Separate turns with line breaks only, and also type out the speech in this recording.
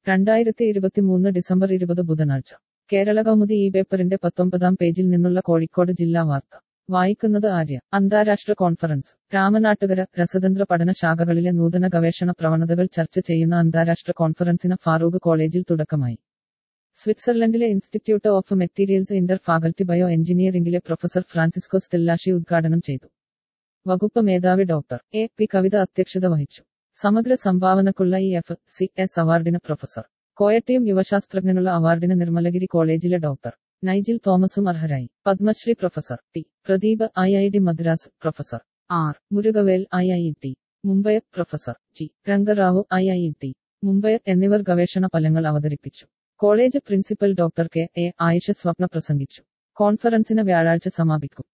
രണ്ടായിരത്തി ഇരുപത്തിമൂന്ന് ഡിസംബർ ഇരുപത് ബുധനാഴ്ച കേരള കൗമുദി ഈ പേപ്പറിന്റെ പത്തൊമ്പതാം പേജിൽ നിന്നുള്ള കോഴിക്കോട് ജില്ലാ വാർത്ത വായിക്കുന്നത് ആര്യ അന്താരാഷ്ട്ര കോൺഫറൻസ് രാമനാട്ടുകര രസതന്ത്ര പഠന ശാഖകളിലെ നൂതന ഗവേഷണ പ്രവണതകൾ ചർച്ച ചെയ്യുന്ന അന്താരാഷ്ട്ര കോൺഫറൻസിന് ഫാറൂഖ് കോളേജിൽ തുടക്കമായി സ്വിറ്റ്സർലൻഡിലെ institute of materials inter faculty bio എഞ്ചിനീയറിംഗിലെ പ്രൊഫസർ ഫ്രാൻസിസ്കോ സ്റ്റെല്ലാഷി ഉദ്ഘാടനം ചെയ്തു വകുപ്പ് മേധാവി ഡോക്ടർ എ പി കവിത അധ്യക്ഷത വഹിച്ചു സമഗ്ര സംഭാവനക്കുള്ള ഈ എഫ് സി എസ് അവാർഡിന് പ്രൊഫസർ കോയട്ടയും യുവശാസ്ത്രജ്ഞനുള്ള അവാർഡിന് നിർമ്മലഗിരി കോളേജിലെ ഡോക്ടർ നൈജിൽ തോമസും അർഹരായി Padmashri professor T Pradeep I I T Madras professor R Murugavel I I T Mumbai professor G Rangarao I I T Mumbai എന്നിവർ ഗവേഷണ ഫലങ്ങൾ അവതരിപ്പിച്ചു college principal doctor K A Ayisha Swapna പ്രസംഗിച്ചു കോൺഫറൻസിന് വ്യാഴാഴ്ച സമാപിക്കും